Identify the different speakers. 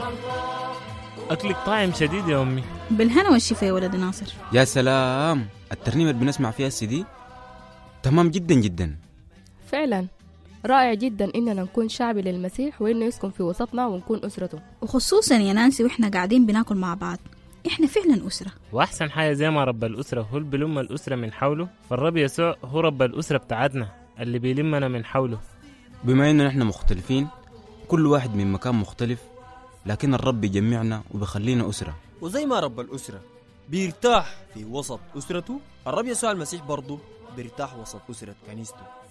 Speaker 1: أكلك طاعم شديد يا أمي
Speaker 2: بالهنا والشفا يا ولد ناصر
Speaker 3: يا سلام الترنيمة اللي بنسمع فيها السي دي تمام جدا جدا
Speaker 4: فعلا رائع جدا إننا نكون شعب للمسيح وإنه يسكن في وسطنا ونكون أسرته
Speaker 2: وخصوصا يا نانسي واحنا قاعدين بناكل مع بعض احنا فعلا أسرة
Speaker 1: وأحسن حاجة زي ما رب الأسرة هو اللي بيلم الأسرة من حوله فالرب يسوع هو رب الأسرة بتاعتنا اللي بيلمنا من حوله
Speaker 3: بما إننا نحن مختلفين كل واحد من مكان مختلف لكن الرب بيجمعنا وبيخلينا أسرة
Speaker 5: وزي ما رب الأسرة بيرتاح في وسط أسرته الرب يسوع المسيح برضه بيرتاح وسط أسرة كنيسته